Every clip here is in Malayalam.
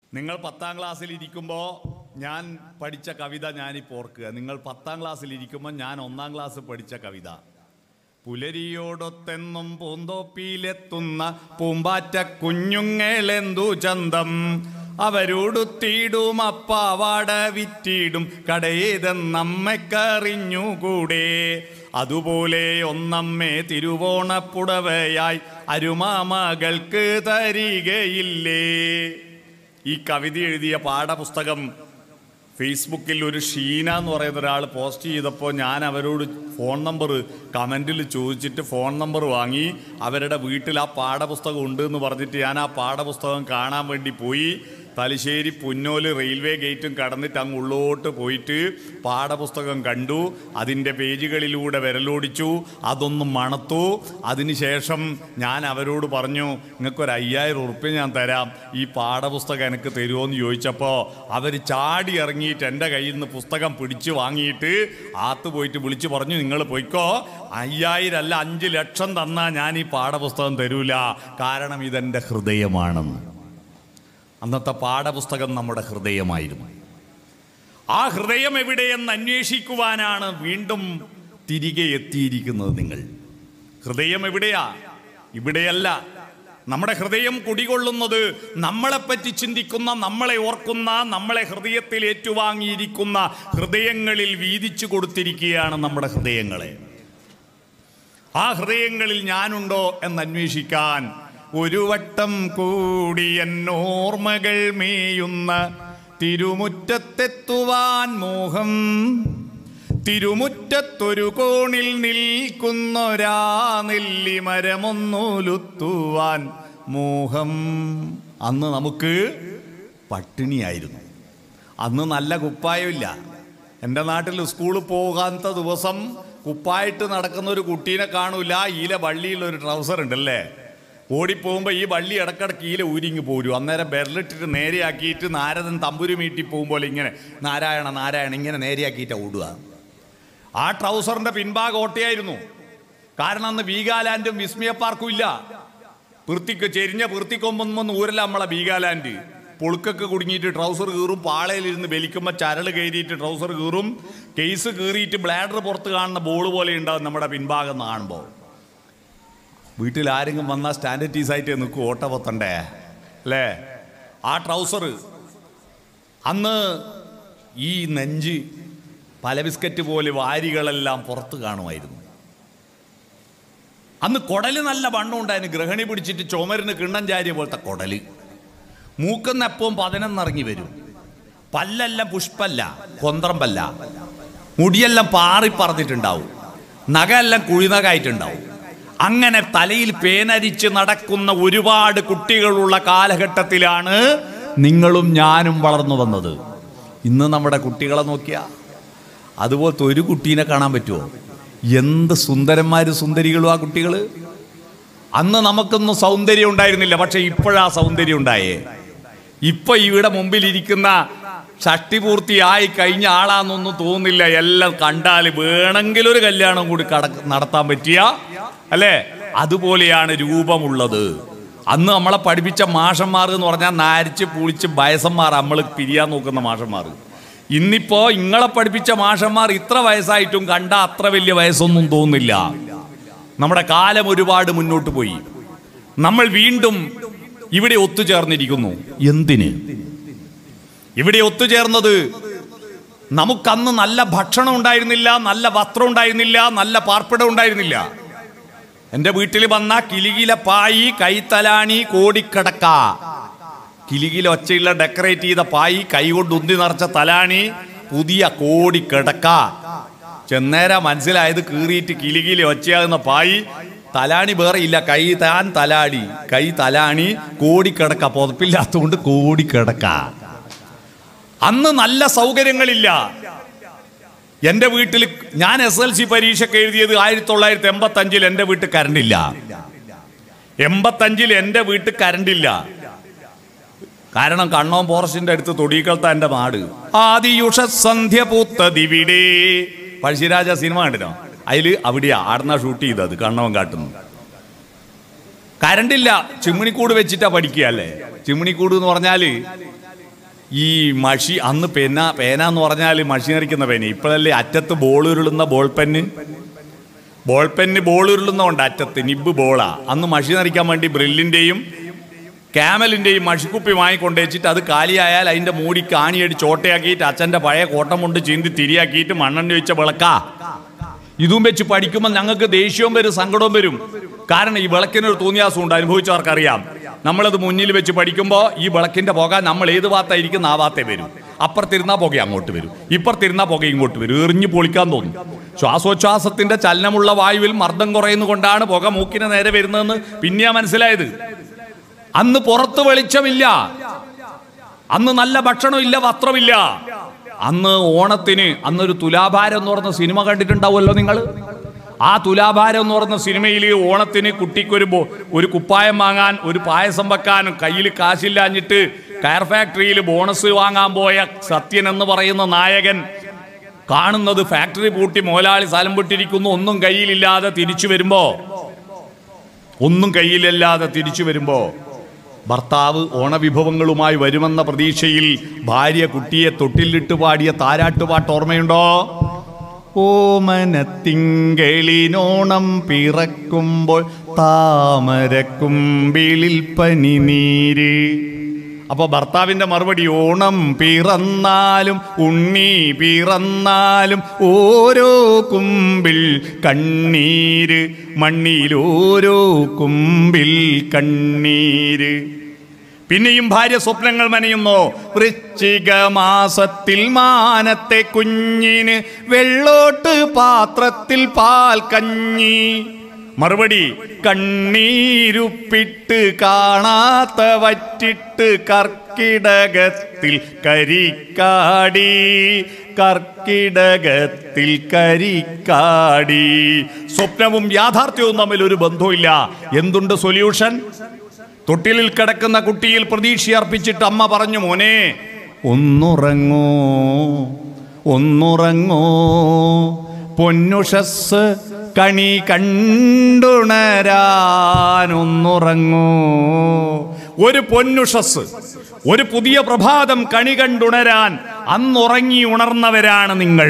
നിങ്ങൾ പത്താം ക്ലാസ്സിൽ ഇരിക്കുമ്പോൾ ഞാൻ പഠിച്ച കവിത ഞാനിപ്പോൾ ഓർക്കുക നിങ്ങൾ പത്താം ക്ലാസ്സിൽ ഇരിക്കുമ്പോൾ ഞാൻ ഒന്നാം ക്ലാസ് പഠിച്ച കവിത പുലരിയോടൊത്തെന്നും പൂന്തോപ്പിയിലെത്തുന്ന പൂമ്പാറ്റ കുഞ്ഞുങ്ങളെന്തു ചന്തം അവരോടുത്തിടും അപ്പാവാട വിറ്റിടും കടയേതെന്നമ്മക്കറിഞ്ഞുകൂടെ അതുപോലെ ഒന്നമ്മേ തിരുവോണപ്പുടവയായി അരുമാമകൾക്ക് തരികയില്ലേ ഈ കവിത എഴുതിയ പാഠപുസ്തകം ഫേസ്ബുക്കിൽ ഒരു ഷീന എന്ന് പറയുന്ന ഒരാൾ പോസ്റ്റ് ചെയ്തപ്പോൾ ഞാൻ അവരോട് ഫോൺ നമ്പർ കമൻറ്റിൽ ചോദിച്ചിട്ട് ഫോൺ നമ്പർ വാങ്ങി അവരുടെ വീട്ടിൽ ആ പാഠപുസ്തകം ഉണ്ട് എന്ന് പറഞ്ഞിട്ട് ഞാൻ ആ പാഠപുസ്തകം കാണാൻ വേണ്ടി പോയി തലശ്ശേരി പുന്നോല് റെയിൽവേ ഗേറ്റും കടന്നിട്ട് അങ്ങ് ഉള്ളോട്ട് പോയിട്ട് പാഠപുസ്തകം കണ്ടു അതിൻ്റെ പേജുകളിലൂടെ വിരലോടിച്ചു അതൊന്ന് മണത്തു അതിനുശേഷം ഞാൻ അവരോട് പറഞ്ഞു നിങ്ങൾക്കൊരു അയ്യായിരം ഉറുപ്പ്യ ഞാൻ തരാം ഈ പാഠപുസ്തകം എനിക്ക് തരുമോ എന്ന് ചോദിച്ചപ്പോൾ അവർ ചാടി ഇറങ്ങിയിട്ട് എൻ്റെ കയ്യിൽ നിന്ന് പുസ്തകം പിടിച്ചു വാങ്ങിയിട്ട് ആത്ത് പോയിട്ട് വിളിച്ചു പറഞ്ഞു നിങ്ങൾ പോയിക്കോ അയ്യായിരം അല്ല അഞ്ച് ലക്ഷം തന്നാൽ ഞാൻ ഈ പാഠപുസ്തകം തരൂല കാരണം ഇതെൻ്റെ ഹൃദയമാണെന്ന് അന്നത്തെ പാഠപുസ്തകം നമ്മുടെ ഹൃദയമായിരുന്നു ആ ഹൃദയം എവിടെയെന്ന് അന്വേഷിക്കുവാനാണ് വീണ്ടും തിരികെ എത്തിയിരിക്കുന്നത് നിങ്ങൾ ഹൃദയം എവിടെയാ ഇവിടെയല്ല നമ്മുടെ ഹൃദയം കുടികൊള്ളുന്നത് നമ്മളെപ്പറ്റി ചിന്തിക്കുന്ന നമ്മളെ ഓർക്കുന്ന നമ്മളെ ഹൃദയത്തിൽ ഏറ്റുവാങ്ങിയിരിക്കുന്ന ഹൃദയങ്ങളിൽ വീതിച്ചു കൊടുത്തിരിക്കുകയാണ് നമ്മുടെ ഹൃദയങ്ങളെ ആ ഹൃദയങ്ങളിൽ ഞാനുണ്ടോ എന്ന് അന്വേഷിക്കാൻ ഒരു വട്ടം കൂടി എന്നോർമ്മകൾ മേയുന്ന തിരുമുറ്റത്തെത്തുവാൻ മോഹം തിരുമുറ്റത്തൊരു കോണിൽ നിൽക്കുന്നൊരാ നെല്ലിമരമൊന്നുലുത്തുവാൻ മോഹം അന്ന് നമുക്ക് പട്ടിണിയായിരുന്നു അന്ന് നല്ല കുപ്പായമില്ല എൻ്റെ നാട്ടിൽ സ്കൂളിൽ പോകാത്ത ദിവസം കുപ്പായിട്ട് നടക്കുന്ന ഒരു കുട്ടീനെ കാണൂല ഈല വള്ളിയുള്ള ഒരു ട്രൗസർ ഉണ്ടല്ലേ ഓടിപ്പോകുമ്പോൾ ഈ വള്ളി ഇടക്കിടക്ക് ഈല ഊരിങ്ങ് പോരും അന്നേരം ബെരലിട്ടിട്ട് നേരെയാക്കിയിട്ട് നാരദൻ തമ്പുരു മീട്ടി പോകുമ്പോൾ ഇങ്ങനെ നാരായണ നാരായണ ഇങ്ങനെ നേരെയാക്കിയിട്ടാണ് ഓടുക ആ ട്രൗസറിന്റെ പിൻഭാഗം ഓട്ടയായിരുന്നു കാരണം അന്ന് വീഗാലാൻഡും വിസ്മയ പാർക്കും ഇല്ല വൃത്തിക്ക് ചെരിഞ്ഞ വൃത്തിക്കൊമ്പൊന്നും ഊരല്ല നമ്മളെ വീഗാലാൻഡ് പൊളുക്കൊക്കെ കുടുങ്ങിയിട്ട് ട്രൗസർ കീറും പാളയിലിരുന്ന് വലിക്കുമ്പോൾ ചരട് കയറിയിട്ട് ട്രൗസർ കീറും കേസ് കീറിയിട്ട് ബ്ലാഡർ പുറത്ത് കാണുന്ന ബോൾ പോലെ ഉണ്ടാവും നമ്മുടെ പിൻഭാഗം കാണുമ്പോൾ വീട്ടിൽ ആരെങ്കിലും വന്നാൽ സ്റ്റാൻഡർഡൈസ് ആയിട്ട് നിൽക്കും ഓട്ട പൊത്തണ്ടേ അല്ലേ ആ ട്രൗസർ അന്ന് ഈ നെഞ്ച് പല ബിസ്ക്കറ്റ് പോലെ വാരികളെല്ലാം പുറത്ത് കാണുമായിരുന്നു അന്ന് കുടല് നല്ല വണ്ണം ഉണ്ടായിരുന്നു ഗ്രഹണി പിടിച്ചിട്ട് ചുമരിന് കിണ്ണം ചാരിയ പോലത്തെ കുടല് മൂക്കുന്ന എപ്പവും പതിനൊന്നിറങ്ങി വരും പല്ലെല്ലാം പുഷ്പല്ല കൊന്ത്രമ്പല്ല മുടിയെല്ലാം പാറി പറന്നിട്ടുണ്ടാവും നഖമെല്ലാം കുഴിനകായിട്ടുണ്ടാവും അങ്ങനെ തലയിൽ പേനരിച്ച് നടക്കുന്ന ഒരുപാട് കുട്ടികളുള്ള കാലഘട്ടത്തിലാണ് നിങ്ങളും ഞാനും വളർന്നു വന്നത് ഇന്ന് നമ്മുടെ കുട്ടികളെ നോക്കിയാ അതുപോലത്തെ ഒരു കുട്ടീനെ കാണാൻ പറ്റുമോ എന്ത് സുന്ദരന്മാരും സുന്ദരികളും ആ കുട്ടികൾ അന്ന് നമുക്കൊന്നും സൗന്ദര്യം ഉണ്ടായിരുന്നില്ല പക്ഷെ ഇപ്പോഴാ സൗന്ദര്യം ഉണ്ടായേ ഇപ്പൊ ഇവിടെ മുമ്പിൽ ഇരിക്കുന്ന ഷഷ്ടിപൂർത്തിയായി കഴിഞ്ഞ ആളാന്നൊന്നും തോന്നില്ല എല്ലാം കണ്ടാൽ വേണമെങ്കിൽ ഒരു കല്യാണം കൂടി കട നടത്താൻ പറ്റിയ അല്ലേ അതുപോലെയാണ് രൂപമുള്ളത് അന്ന് നമ്മളെ പഠിപ്പിച്ച മാഷന്മാർ എന്ന് പറഞ്ഞാൽ നാരിച്ച് പൂളിച്ച് വയസ്സന്മാർ നമ്മൾ പിരിയാൻ നോക്കുന്ന മാഷന്മാർ ഇന്നിപ്പോ ഇങ്ങളെ പഠിപ്പിച്ച മാഷന്മാർ ഇത്ര വയസ്സായിട്ടും കണ്ട അത്ര വലിയ വയസ്സൊന്നും തോന്നില്ല നമ്മുടെ കാലം ഒരുപാട് മുന്നോട്ട് പോയി നമ്മൾ വീണ്ടും ഇവിടെ ഒത്തുചേർന്നിരിക്കുന്നു എന്തിന് ഇവിടെ ഒത്തുചേർന്നത് നമുക്കന്ന് നല്ല ഭക്ഷണം ഉണ്ടായിരുന്നില്ല നല്ല വസ്ത്രം ഉണ്ടായിരുന്നില്ല നല്ല പാർപ്പിടം ഉണ്ടായിരുന്നില്ല എൻ്റെ വീട്ടിൽ വന്ന കിലികില പായി കൈത്തലാണി കോടിക്കടക്ക കിലികില ഒച്ചയുള്ള ഡെക്കറേറ്റ് ചെയ്ത പായി കൈകൊണ്ട് ഉന്തി നിറച്ച തലാണി പുതിയ കോടിക്കിടക്ക ചെന്നേര മനസ്സിലായത് കീറിയിട്ട് കിലികില ഒച്ചയാകുന്ന പായി തലാണി വേറെ ഇല്ല കൈ താൻ തലാടി കൈ തലാണി കോടിക്കിടക്ക പുതപ്പില്ലാത്തതുകൊണ്ട് കോടിക്കിടക്ക അന്ന് നല്ല സൗകര്യങ്ങളില്ല എന്റെ വീട്ടിൽ ഞാൻ എസ് എൽ സി പരീക്ഷയ്ക്ക് എഴുതിയത് ആയിരത്തി തൊള്ളായിരത്തി എൺപത്തി അഞ്ചിൽ എന്റെ വീട്ടിൽ കരണ്ടില്ല എൺപത്തഞ്ചിൽ എന്റെ വീട്ടിൽ കരണ്ടില്ല കാരണം കണ്ണോം ഫോറസ്റ്റിന്റെ അടുത്ത് തൊടിക്കൽത്ത എന്റെ നാട് ആദിയുഷ സന്ധ്യ പൂത്തതിവിടെ പഴശ്ശിരാജ സിനിമ കണ്ടിനോ അതില് അവിടെയാ ആടുന്ന ഷൂട്ട് ചെയ്തത് കണ്ണവൻ കാട്ടുന്നു കരണ്ടില്ല ചിമ്മിണിക്കൂട് വെച്ചിട്ടാ പഠിക്കുക അല്ലേ ചിമ്മിണിക്കൂട് എന്ന് പറഞ്ഞാല് ഈ മഷി അന്ന് പെന പേന എന്ന് പറഞ്ഞാൽ മഷി നിറയ്ക്കുന്ന പേന ഇപ്പോഴല്ലേ അറ്റത്ത് ബോൾ ഉരുളുന്ന ball pen ball pen ball ഉരുളുന്നതുകൊണ്ട് അറ്റത്ത് നിബ് ബോളാ അന്ന് മഷി നിറയ്ക്കാൻ വേണ്ടി ബ്രില്ലിൻ്റെയും ക്യാമലിൻ്റെയും മഷിക്കുപ്പി വാങ്ങിക്കൊണ്ടുവച്ചിട്ട് അത് കാലിയായാൽ അതിൻ്റെ മൂടി കാണിയടിച്ച് ഓട്ടയാക്കിയിട്ട് അച്ഛൻ്റെ പഴയ കോട്ടം കൊണ്ട് ചീന്തി തിരിയാക്കിയിട്ട് മണ്ണെണ്ണ വെച്ച വിളക്കാ ഇതും വെച്ച് പഠിക്കുമ്പോൾ ഞങ്ങൾക്ക് ദേഷ്യവും വരും സങ്കടവും വരും കാരണം ഈ വിളക്കിനൊരു തോന്നിയാസം ഉണ്ട് അനുഭവിച്ചവർക്കറിയാം നമ്മളത് മുന്നിൽ വെച്ച് പഠിക്കുമ്പോൾ ഈ വിളക്കിന്റെ പുക നമ്മൾ ഏത് ഭാഗത്തായിരിക്കും ആ ഭാഗത്തേ വരും അപ്പുറത്തിരുന്നാ പുക അങ്ങോട്ട് വരും ഇപ്പുറത്തിരുന്നാ പുക ഇങ്ങോട്ട് വരും എറിഞ്ഞു പൊളിക്കാൻ തോന്നും ശ്വാസോച്ഛ്വാസത്തിന്റെ ചലനമുള്ള വായുവിൽ മർദ്ദം കുറയുന്നതുകൊണ്ടാണ് പുക മൂക്കിന് നേരെ വരുന്നതെന്ന് പിന്നെയാ മനസ്സിലായത് അന്ന് പുറത്ത് വെളിച്ചമില്ല അന്ന് നല്ല ഭക്ഷണമില്ല വസ്ത്രമില്ല അന്ന് ഓണത്തിന് അന്നൊരു തുലാഭാരം എന്ന് പറഞ്ഞ സിനിമ കണ്ടിട്ടുണ്ടാവുമല്ലോ നിങ്ങൾ ആ തുലാഭാരം എന്ന് പറഞ്ഞ സിനിമയിൽ ഓണത്തിന് കുട്ടിക്കൊരു ബോ- ഒരു കുപ്പായം വാങ്ങാൻ ഒരു പായസം വെക്കാനും കയ്യിൽ കാശില്ലാഞ്ഞിട്ട് കയർ ഫാക്ടറിയിൽ ബോണസ് വാങ്ങാൻ പോയ സത്യൻ എന്ന് പറയുന്ന നായകൻ കാണുന്നത് ഫാക്ടറി പൂട്ടി മോലാളി സ്ഥലം വിട്ടിരിക്കുന്നു ഒന്നും കയ്യിലില്ലാതെ തിരിച്ചു വരുമ്പോ ഒന്നും കയ്യിലില്ലാതെ തിരിച്ചു വരുമ്പോ ഭർത്താവ് ഓണവിഭവങ്ങളുമായി വരുമെന്ന പ്രതീക്ഷയിൽ ഭാര്യ കുട്ടിയെ തൊട്ടിലിട്ട് പാടിയ താരാട്ടുപാട്ട് ഓർമ്മയുണ്ടോ ഓമനത്തിങ്കളിനോണം പിറക്കുമ്പോൾ താമരക്കുമ്പിളിൽ പനിനീര് അപ്പൊ ഭർത്താവിന്റെ മറുപടി ഓണം പിറന്നാലും ഉണ്ണി പിറന്നാലും ഓരോ കുമ്പിൽ കണ്ണീര് മണ്ണിൽ ഓരോ കുമ്പിൽ കണ്ണീര് പിന്നെയും ഭാര്യ സ്വപ്നങ്ങൾ മനയുന്നു വൃശ്ചിക മാസത്തിൽ മാനത്തെ കുഞ്ഞിന് വെള്ളോട്ട് പാത്രത്തിൽ പാൽ കഞ്ഞി മറുപടി കണ്ണീരുപ്പിട്ട് കാണാത്ത വറ്റിട്ട് കർക്കിടകത്തിൽ കരിക്കാടി കർക്കിടകത്തിൽ കരിക്കാടി സ്വപ്നവും യാഥാർത്ഥ്യവും തമ്മിൽ ഒരു ബന്ധവുമില്ല എന്തുണ്ട് സൊല്യൂഷൻ തൊട്ടിലിൽ കിടക്കുന്ന കുട്ടിയിൽ പ്രതീക്ഷ അർപ്പിച്ചിട്ട് അമ്മ പറഞ്ഞു മോനെ ഒന്നുറങ്ങോ ഒന്നുറങ്ങോ പൊന്നുഷസ് കണി കണ്ടുണരാൻ ഒന്നുറങ്ങോ ഒരു പൊന്നുഷസ് ഒരു പുതിയ പ്രഭാതം കണി കണ്ടുണരാൻ അന്നുറങ്ങി ഉണർന്നവരാണ് നിങ്ങൾ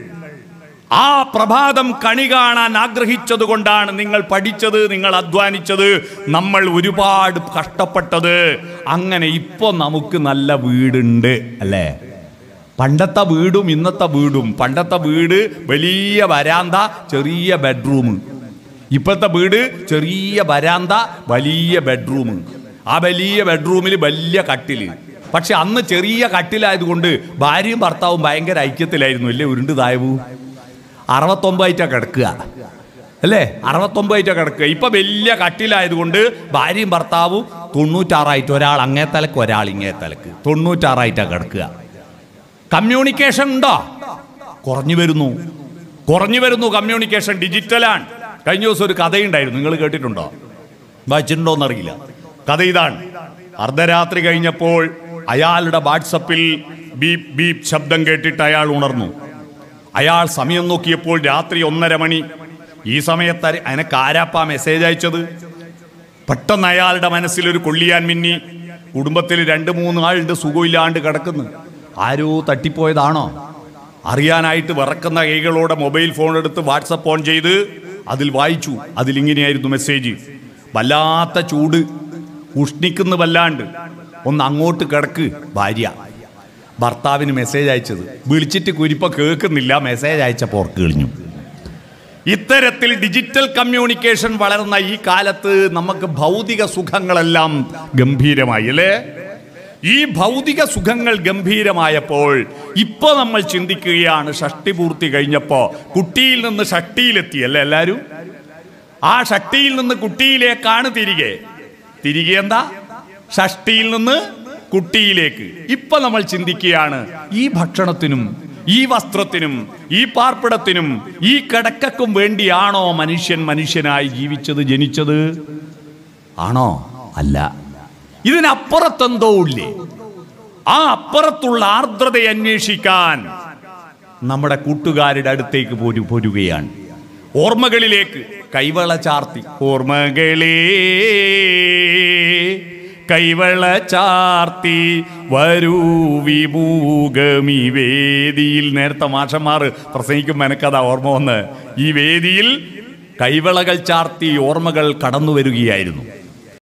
ആ പ്രഭാതം കണി കാണാൻ ആഗ്രഹിച്ചത് കൊണ്ടാണ് നിങ്ങൾ പഠിച്ചത് നിങ്ങൾ അധ്വാനിച്ചത് നമ്മൾ ഒരുപാട് കഷ്ടപ്പെട്ടത് അങ്ങനെ ഇപ്പൊ നമുക്ക് നല്ല വീടുണ്ട് അല്ലേ പണ്ടത്തെ വീടും ഇന്നത്തെ വീടും പണ്ടത്തെ വീട് വലിയ വരാന്ത ചെറിയ ബെഡ്റൂം ഇപ്പോഴത്തെ വീട് ചെറിയ വരാന്ത വലിയ ബെഡ്റൂം ആ വലിയ ബെഡ്റൂമിൽ വലിയ കട്ടില് പക്ഷെ അന്ന് ചെറിയ കട്ടിലായതുകൊണ്ട് ഭാര്യയും ഭർത്താവും ഭയങ്കര ഐക്യത്തിലായിരുന്നു അല്ലേ ഉരുണ്ട് തായവു അറുപത്തൊമ്പതായിട്ടാ കിടക്കുക അല്ലേ അറുപത്തൊമ്പതായിട്ടാ കിടക്കുക ഇപ്പൊ വലിയ കട്ടിലായതുകൊണ്ട് ഭാര്യയും ഭർത്താവും തൊണ്ണൂറ്റാറായിട്ട് ഒരാൾ അങ്ങേ തലക്ക് ഒരാൾ ഇങ്ങേ തലക്ക് തൊണ്ണൂറ്റാറായിട്ടാ കിടക്കുക കമ്മ്യൂണിക്കേഷൻ ഉണ്ടോ കുറഞ്ഞു വരുന്നു കുറഞ്ഞു വരുന്നു കമ്മ്യൂണിക്കേഷൻ ഡിജിറ്റലാണ് കഴിഞ്ഞ ദിവസം ഒരു കഥയുണ്ടായിരുന്നു നിങ്ങൾ കേട്ടിട്ടുണ്ടോ വായിച്ചിട്ടുണ്ടോ എന്നറിയില്ല കഥ ഇതാണ് അർദ്ധരാത്രി കഴിഞ്ഞപ്പോൾ അയാളുടെ വാട്സപ്പിൽ ബീപ് ബീപ് ശബ്ദം കേട്ടിട്ട് അയാൾ ഉണർന്നു അയാൾ സമയം നോക്കിയപ്പോൾ രാത്രി ഒന്നര മണി ഈ സമയത്ത് അര- അനക്ക് ആരാപ്പാ മെസ്സേജ് അയച്ചത് പെട്ടെന്ന് അയാളുടെ മനസ്സിൽ ഒരു കൊള്ളിയാൻ മിന്നി കുടുംബത്തിൽ രണ്ട് മൂന്ന് ആളുണ്ട് സുഖമില്ലാണ്ട് കിടക്കുന്നു ആരോ തട്ടിപ്പോയതാണോ അറിയാനായിട്ട് വിറക്കുന്ന കൈകളോടെ മൊബൈൽ ഫോൺ എടുത്ത് വാട്സപ്പ് ഓൺ ചെയ്ത് അതിൽ വായിച്ചു അതിലിങ്ങനെയായിരുന്നു മെസ്സേജ് വല്ലാത്ത ചൂട് ഉഷ്ണിക്കുന്ന വല്ലാണ്ട് ഒന്ന് അങ്ങോട്ട് കിടക്ക് ഭാര്യ ഭർത്താവിന് മെസ്സേജ് അയച്ചത് വിളിച്ചിട്ട് കുരിപ്പ കേൾക്കുന്നില്ല മെസ്സേജ് അയച്ചപ്പോൾ ഓർക്ക് കഴിഞ്ഞു ഇത്തരത്തിൽ ഡിജിറ്റൽ കമ്മ്യൂണിക്കേഷൻ വളർന്ന ഈ കാലത്ത് നമുക്ക് ഭൗതിക സുഖങ്ങളെല്ലാം ഗംഭീരമായി അല്ലേ ഈ ഭൗതിക സുഖങ്ങൾ ഗംഭീരമായപ്പോൾ ഇപ്പൊ നമ്മൾ ചിന്തിക്കുകയാണ് ഷഷ്ടിപൂർത്തി കഴിഞ്ഞപ്പോ കുട്ടിയിൽ നിന്ന് ഷഷ്ടിയിലെത്തി അല്ലേ എല്ലാരും ആ ഷഷ്ടിയിൽ നിന്ന് കുട്ടിയിലേക്കാണ് തിരികെ തിരികെ എന്താ ഷഷ്ടിയിൽ നിന്ന് കുട്ടിയിലേക്ക് ഇപ്പൊ നമ്മൾ ചിന്തിക്കുകയാണ് ഈ ഭക്ഷണത്തിനും ഈ വസ്ത്രത്തിനും ഈ പാർപ്പിടത്തിനും ഈ കിടക്കും വേണ്ടിയാണോ മനുഷ്യൻ മനുഷ്യനായി ജീവിച്ചത് ജനിച്ചത് ആണോ അല്ല ഇതിനപ്പുറത്തെന്തോ ഇല്ലേ ആ അപ്പുറത്തുള്ള ആർദ്രതയെ അന്വേഷിക്കാൻ നമ്മുടെ കൂട്ടുകാരുടെ അടുത്തേക്ക് പോരു പോരുകയാണ് ഓർമ്മകളിലേക്ക് കൈവള ചാർത്തി ഓർമ്മകളേ കൈവള ചാർത്തി വരൂ വിമൂകമി വേദിയിൽ നേരത്തെ മാഷന്മാർ പ്രസംഗിക്കുമ്പോൾ എനിക്കതാ ഓർമ്മ വന്ന് ഈ വേദിയിൽ കൈവളകൾ ചാർത്തി ഓർമ്മകൾ കടന്നു വരികയായിരുന്നു